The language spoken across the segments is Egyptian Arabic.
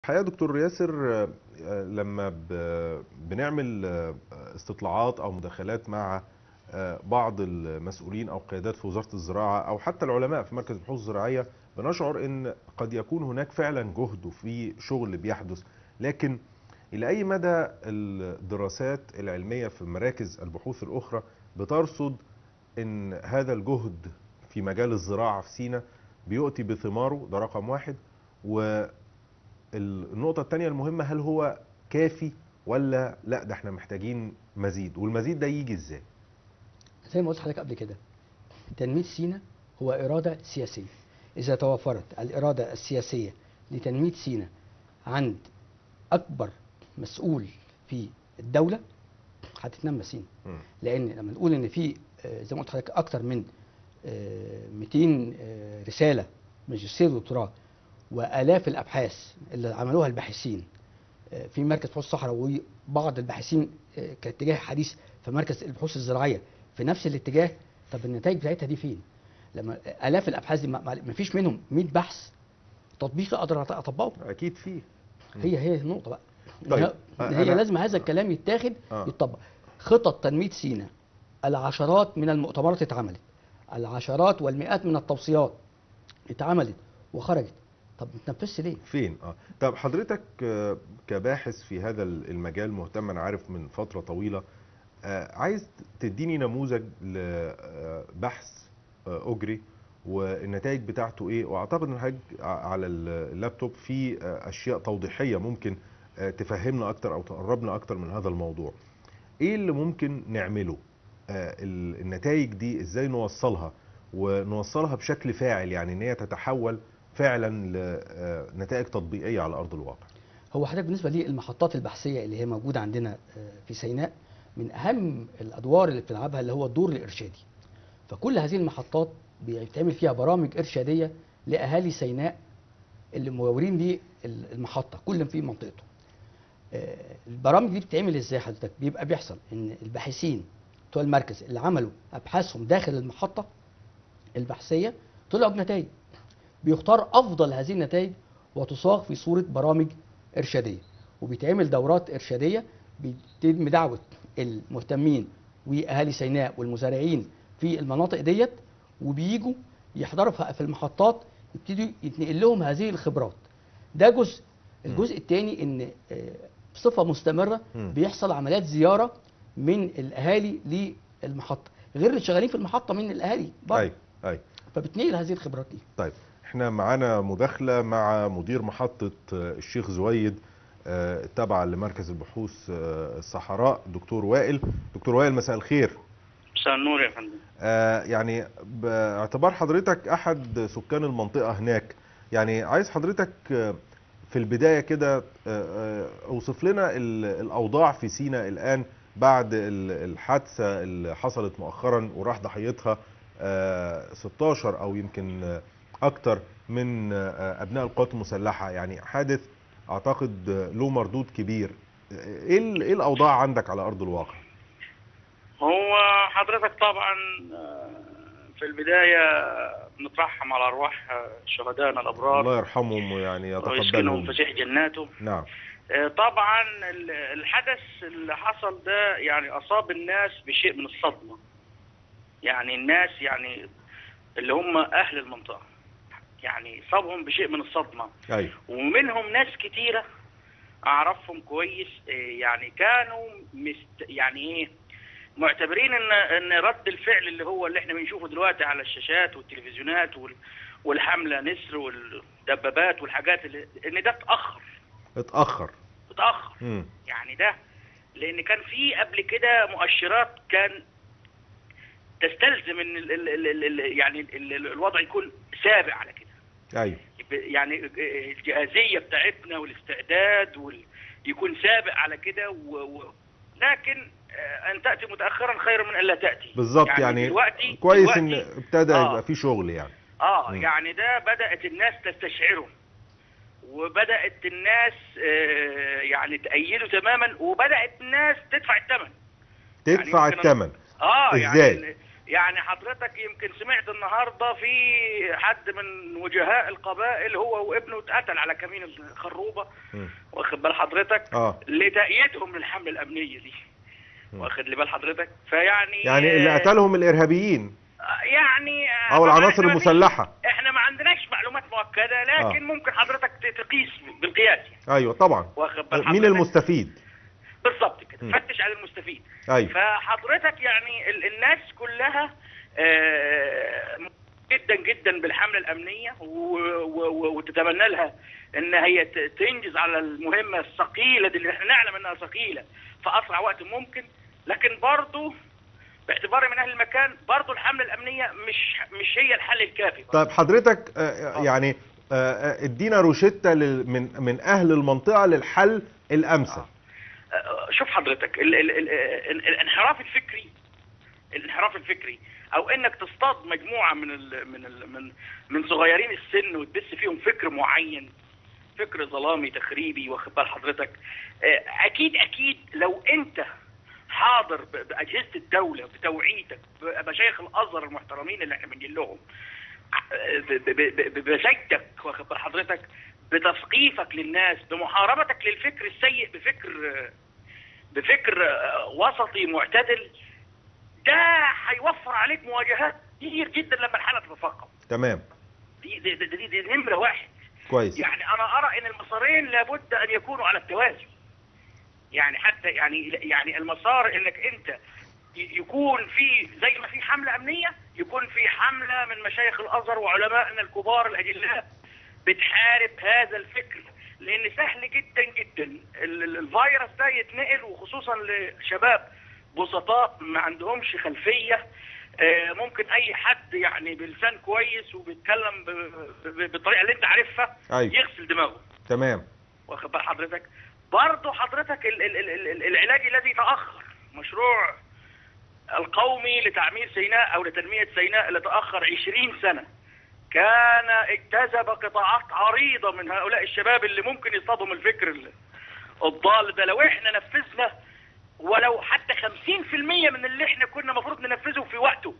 الحقيقه دكتور ياسر آه، آه، لما ب- بنعمل آه، استطلاعات او مداخلات مع آه، بعض المسؤولين او قيادات في وزاره الزراعه او حتى العلماء في مركز البحوث الزراعيه بنشعر ان قد يكون هناك فعلا جهد وفي شغل بيحدث لكن الى اي مدى الدراسات العلميه في مراكز البحوث الاخرى بترصد ان هذا الجهد في مجال الزراعه في سينا بيؤتي بثماره ده رقم واحد و النقطة التانية المهمة هل هو كافي ولا لا ده احنا محتاجين مزيد والمزيد ده يجي ازاي؟ زي ما قلت لحضرتك قبل كده تنمية سينا هو إرادة سياسية إذا توفرت الإرادة السياسية لتنمية سينا عند أكبر مسؤول في الدولة هتتنمى سينا مم. لأن لما نقول إن في آه، زي ما قلت لحضرتك أكتر من آه، 200 آه، رسالة ماجستير ودكتوراه وآلاف الأبحاث اللي عملوها الباحثين آه، في مركز بحوث الصحراء وبعض الباحثين آه، كاتجاه حديث في مركز البحوث الزراعيه في نفس الاتجاه طب النتائج بتاعتها دي فين؟ لما الاف الابحاث دي ما ما فيش منهم 100 بحث تطبيقي اقدر أط- اطبقه اكيد فيه هي هي النقطه بقى طيب، هي, هي أنا- لازم هذا الكلام يتاخد آه. يتطبق خطط تنميه سينا العشرات من المؤتمرات اتعملت العشرات والمئات من التوصيات اتعملت وخرجت طب ما تنفذش ليه؟ فين؟ اه طب حضرتك آه، كباحث في هذا المجال مهتم انا عارف من فترة طويلة آه، عايز تديني نموذج لبحث اجري والنتائج بتاعته ايه واعتقد ان حضرتك على اللابتوب في آه، اشياء توضيحية ممكن آه، تفهمنا اكتر او تقربنا اكتر من هذا الموضوع ايه اللي ممكن نعمله آه، ال- النتائج دي ازاي نوصلها ونوصلها بشكل فاعل يعني ان هي تتحول فعلا لنتائج تطبيقيه على ارض الواقع هو حضرتك بالنسبه للمحطات البحثيه اللي هي موجوده عندنا آه، في سيناء من اهم الادوار اللي بتلعبها اللي هو الدور الارشادي فكل هذه المحطات بيتعمل فيها برامج ارشاديه لاهالي سيناء اللي مجاورين للمحطه كل في منطقته آه، البرامج دي بتتعمل ازاي حضرتك بيبقى بيحصل ان الباحثين بتوع المركز اللي عملوا ابحاثهم داخل المحطه البحثيه طلعوا بنتائج بيختار افضل هذه النتائج وتصاغ في صوره برامج ارشاديه وبيتعمل دورات ارشاديه بيتم دعوه المهتمين واهالي سيناء والمزارعين في المناطق ديت وبييجوا يحضروا في في المحطات يبتدوا يتنقل لهم هذه الخبرات ده جزء الجزء الثاني ان آه، بصفه مستمره مم. بيحصل عمليات زياره من الاهالي للمحطه غير اللي شغالين في المحطه من الاهالي برضه اي اي فبتنقل هذه الخبرات دي طيب احنا معانا مداخله مع مدير محطه آه، الشيخ زويد آه، التابعه لمركز البحوث آه، الصحراء دكتور وائل دكتور وائل مساء الخير مساء النور يا فندم آه، يعني باعتبار حضرتك احد سكان المنطقه هناك يعني عايز حضرتك آه، في البدايه كده آه، آه، اوصف لنا ال- الاوضاع في سيناء الان بعد ال- الحادثه اللي حصلت مؤخرا وراح ضحيتها آه، 16 او يمكن آه، اكتر من آه، ابناء القوات المسلحه يعني حادث اعتقد آه، له مردود كبير آه، ايه ال- ايه الاوضاع عندك على ارض الواقع هو حضرتك طبعا آه، في البداية نترحم على أرواح آه، شهدائنا الأبرار الله يرحمهم ويعني ويسكنهم يتقبلهم فسيح جناته نعم آه، طبعا ال- الحدث اللي حصل ده يعني أصاب الناس بشيء من الصدمة يعني الناس يعني اللي هم أهل المنطقة يعني صابهم بشيء من الصدمة ايوه ومنهم ناس كتيرة أعرفهم كويس إيه، يعني كانوا مست يعني إيه معتبرين إن إن رد الفعل اللي هو اللي إحنا بنشوفه دلوقتي على الشاشات والتلفزيونات وال والحملة نسر والدبابات والحاجات اللي إن ده اتأخر اتاخر اتأخر امم يعني ده لأن كان في قبل كده مؤشرات كان تستلزم إن ال ال ال ال يعني ال ال الوضع يكون سابع على كده ايوه يعني الجاهزيه بتاعتنا والاستعداد وال... يكون سابق على كده و... و... لكن آه، ان تاتي متاخرا خير من ان لا تاتي بالظبط يعني, دلوقتي كويس ان دلوقتي ابتدى آه. يبقى في شغل يعني اه مم. يعني ده بدات الناس تستشعره وبدات الناس آه، يعني تأيده تماما وبدات الناس تدفع الثمن تدفع ممكن الثمن اه إزاي؟ يعني يعني حضرتك يمكن سمعت النهارده في حد من وجهاء القبائل هو وابنه اتقتل على كمين الخروبه مم. واخد بال حضرتك اه لتأييدهم للحمله الامنيه دي واخد لي بال حضرتك فيعني يعني اللي قتلهم الارهابيين يعني او طبعاً العناصر إحنا ما فيش- المسلحه احنا ما عندناش معلومات مؤكده لكن آه. ممكن حضرتك ت- تقيس بالقياس يعني. ايوه طبعا واخد بال مين حضرتك؟ المستفيد بالظبط كده مم. فتش على المستفيد ايوه فحضرتك يعني ال- الناس كلها آه، جدا جدا بالحمله الامنيه و- و- و- وتتمنى لها ان هي ت- تنجز على المهمه الثقيله دي اللي احنا نعلم انها ثقيله في اسرع وقت ممكن لكن برضه باعتباري من اهل المكان برضه الحمله الامنيه مش مش هي الحل الكافي طيب حضرتك آه، يعني آه، آه، ادينا روشتة لل- من من اهل المنطقه للحل الامثل آه، شوف حضرتك ال ال ال ال الانحراف الفكري الانحراف الفكري او انك تصطاد مجموعه من ال من ال من من صغيرين السن وتبث فيهم فكر معين فكر ظلامي تخريبي واخد بال حضرتك آه، اكيد اكيد لو انت حاضر ب- باجهزه الدوله بتوعيتك بمشايخ الازهر المحترمين اللي احنا بنجي لهم ب- ب- ب- ب- بزيتك واخد بال حضرتك بتثقيفك للناس بمحاربتك للفكر السيء بفكر بفكر آه، وسطي معتدل ده هيوفر عليك مواجهات كتير جدا لما الحاله تتفاقم تمام دي دي, دي, دي, دي نمره واحد كويس يعني انا ارى ان المسارين لابد ان يكونوا على التوازي يعني حتى يعني يعني المسار انك انت ي- يكون في زي ما في حمله امنيه يكون في حمله من مشايخ الازهر وعلمائنا الكبار الاجلاء بتحارب هذا الفكر لان سهل جدا جدا ال- ال- الفيروس ده يتنقل وخصوصا لشباب بسطاء ما عندهمش خلفيه آه، ممكن اي حد يعني بلسان كويس وبيتكلم ب- ب- بالطريقه اللي انت عارفها أيوة. يغسل دماغه تمام واخد بال حضرتك برضه حضرتك ال ال ال ال العلاج الذي تاخر مشروع القومي لتعمير سيناء او لتنميه سيناء اللي تاخر 20 سنه كان اجتذب قطاعات عريضه من هؤلاء الشباب اللي ممكن يصطادهم الفكر ال- الضال ده لو احنا نفذنا ولو حتى 50% من اللي احنا كنا المفروض ننفذه في وقته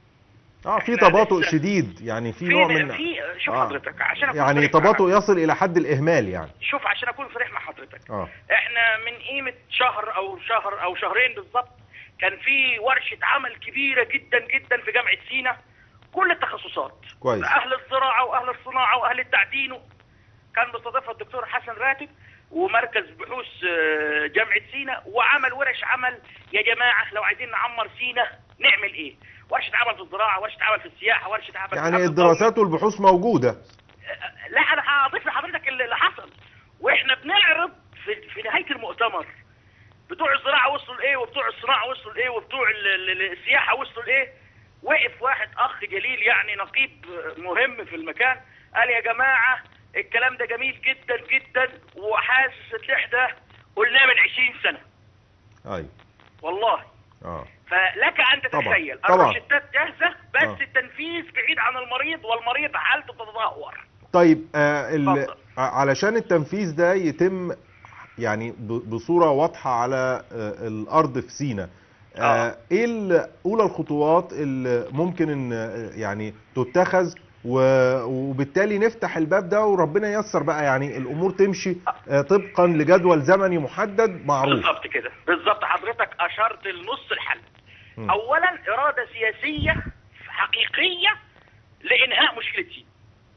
اه في إحنا تباطؤ لسه- شديد يعني في في نوع من في شوف آه. حضرتك عشان أكون يعني صريح معاك. تباطؤ يصل الى حد الاهمال يعني شوف عشان اكون صريح مع حضرتك اه احنا من قيمة شهر او شهر او شهرين بالظبط كان في ورشة عمل كبيرة جدا جدا في جامعة سينا كل التخصصات كويس. اهل الزراعة واهل الصناعة واهل التعدين كان مستضيفها الدكتور حسن راتب ومركز بحوث آه، جامعة سينا وعمل ورش عمل يا جماعة لو عايزين نعمر سينا نعمل ايه ورشة عمل في الزراعة ورشة عمل في السياحة ورشة عمل في يعني الأمن الدراسات والبحوث موجودة لا انا هضيف لحضرتك اللي اللي حصل واحنا بنعرض في, في نهايه المؤتمر بتوع الزراعه وصلوا لايه وبتوع الصناعه وصلوا لايه وبتوع ال- ال- ال- السياحه وصلوا لايه وقف واحد اخ جليل يعني نقيب مهم في المكان قال يا جماعه الكلام ده جميل جدا جدا وحاسس ان احنا قلناه من 20 سنه ايوه والله اه فلك ان طبعا، تتخيل طبعا. الروشتات جاهزه بس آه. التنفيذ بعيد عن المريض والمريض حالته تتدهور طيب آه ال... اتفضل. ع- علشان التنفيذ ده يتم يعني ب- بصورة واضحة على آه الأرض في سينا آه آه. ايه ال- اولى الخطوات اللي ممكن ان آه، يعني تتخذ و- وبالتالي نفتح الباب ده وربنا ييسر بقى يعني الامور تمشي آه، طبقا لجدول زمني محدد معروف بالظبط كده بالظبط حضرتك اشرت لنص الحل مم. اولا اراده سياسيه حقيقيه لانهاء مشكله سينا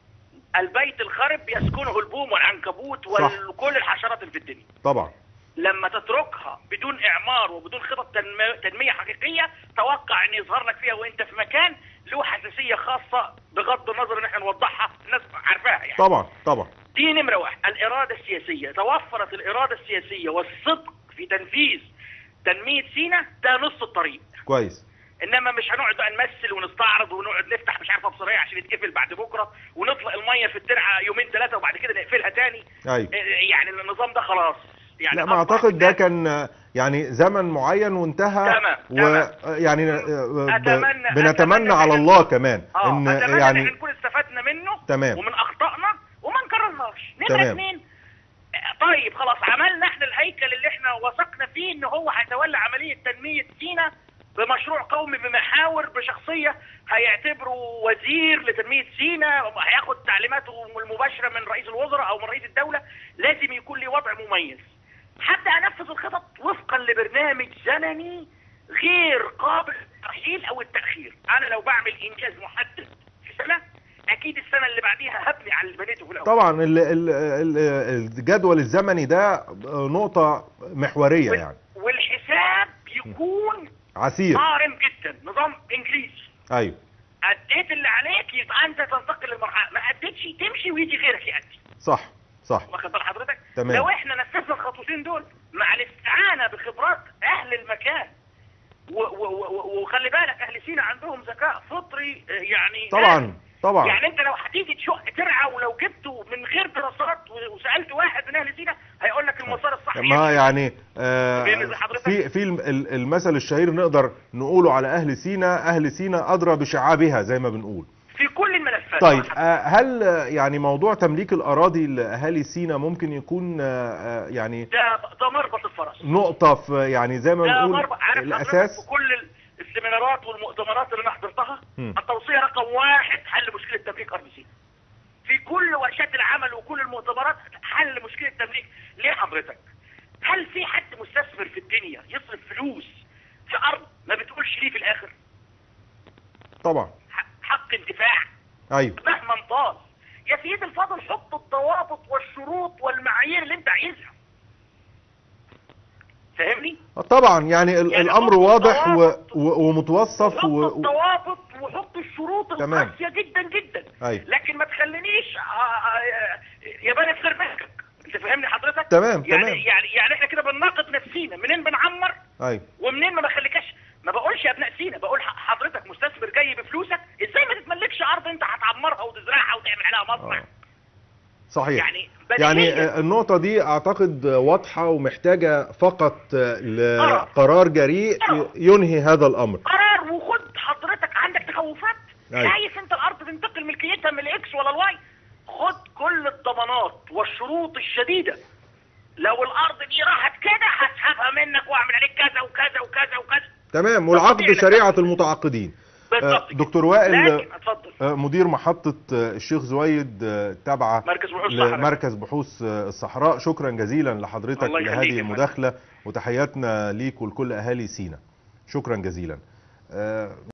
البيت الخرب يسكنه البوم والعنكبوت صح. وكل الحشرات اللي في الدنيا طبعا لما تتركها بدون اعمار وبدون خطط تنمية, تنمية حقيقية توقع ان يظهر لك فيها وانت في مكان له حساسية خاصة بغض النظر ان احنا نوضحها الناس عارفاها يعني طبعا طبعا دي نمرة واحد الإرادة السياسية توفرت الإرادة السياسية والصدق في تنفيذ تنمية سينا ده نص الطريق كويس انما مش هنقعد بقى نمثل ونستعرض ونقعد نفتح مش عارف ابصريه عشان يتقفل بعد بكره ونطلق الميه في الترعه يومين ثلاثه وبعد كده نقفلها تاني ايوه إيه، يعني النظام ده خلاص يعني لا ما أصبح اعتقد ده الناس- كان آه، يعني زمن معين وانتهى تمام، تمام. ويعني أتمنى- بنتمنى أتمنى على إن- الله كمان اه ان اتمنى ان يعني احنا نكون استفدنا منه تمام. ومن اخطائنا وما نكررهاش نمره تمام. اثنين آه، طيب خلاص عملنا احنا الهيكل اللي احنا وثقنا فيه ان هو هيتولى عمليه تنميه سينا بمشروع قومي بمحاور بشخصيه هيعتبره وزير لتنميه سيناء هياخد تعليماته المباشره من رئيس الوزراء او من رئيس الدوله لازم يكون لي وضع مميز حتى انفذ الخطط وفقا لبرنامج زمني غير قابل للترحيل او التاخير انا لو بعمل انجاز محدد في سنه اكيد السنه اللي بعديها هبني على اللي بنيته في الاول طبعا ال- ال- ال- الجدول الزمني ده نقطة محورية وال- يعني والحساب يكون عسير صارم جدا نظام انجليزي ايوه اديت اللي عليك يبقى انت تنتقل للمرحله ما اديتش تمشي ويجي غيرك يأدي صح صح واخد بال حضرتك تمام. لو احنا نفذنا الخطوتين دول مع الاستعانه بخبرات اهل المكان و- و- و- وخلي بالك اهل سينا عندهم ذكاء فطري آه، يعني طبعا طبعا يعني انت لو هتيجي تشق ترعى ولو جبته من غير دراسات و- وسالت واحد من اهل سينا هيقول لك المسار الصح ما يمشي. يعني آه فاهم حضرتك؟ في في الم- ال- المثل الشهير نقدر نقوله على اهل سينا اهل سينا ادرى بشعابها زي ما بنقول في كل الملفات طيب آه، هل آه، يعني موضوع تمليك الاراضي لاهالي سينا ممكن يكون آه، آه، يعني ده ده مربط الفرس نقطة في يعني زي ما ده بنقول مربط عارف الاساس الاساس في كل ال- السيمينارات والمؤتمرات اللي انا حضرتها مم. التوصيه رقم واحد حل مشكله تمليك ارض سينا في كل ورشات العمل وكل المؤتمرات حل مشكله تمليك ليه حضرتك هل في حد مستثمر في الدنيا يصرف فلوس في ارض ما بتقولش ليه في الاخر طبعا ح- حق انتفاع ايوه مهما طال يا سيدي الفاضل حط الضوابط والشروط والمعايير اللي انت عايزها فاهمني طبعا يعني ال- يعني الامر حط واضح و... الضوابط. و... ومتوصف حط و... و... الضوابط وحط الشروط تمام. القاسيه جدا جدا أيوة. لكن ما تخلينيش آه، آه، ياباني في غير انت فاهمني حضرتك تمام، يعني تمام. يعني يعني احنا كده بنناقض نفسينا منين بنعمر ايوه ومنين ما بخليكش ما بقولش يا ابناء سينا بقول ح- حضرتك مستثمر جاي بفلوسك ازاي ما تتملكش ارض انت هتعمرها وتزرعها وتعمل عليها مصنع آه. صحيح يعني يعني بديهياً. آه، النقطة دي اعتقد واضحة ومحتاجة فقط آه، آه. لقرار جريء آه. ي- ينهي هذا الامر قرار وخد حضرتك عندك تخوفات أيوة. شايف انت الارض تنتقل ملكيتها من الاكس ولا الواي خد كل الضمانات والشروط الشديده لو الارض دي راحت كده هسحبها منك واعمل عليك كذا وكذا وكذا وكذا تمام والعقد طبيعي. شريعة المتعاقدين آه، بالظبط كده. دكتور وائل لكن اتفضل آه، مدير محطة آه، الشيخ زويد آه، تابعة مركز بحوث الصحراء. لمركز بحوث آه، الصحراء شكرا جزيلا لحضرتك الله يخليك لهذه يا فندم. المداخلة وتحياتنا ليك ولكل أهالي سينا شكرا جزيلا آه،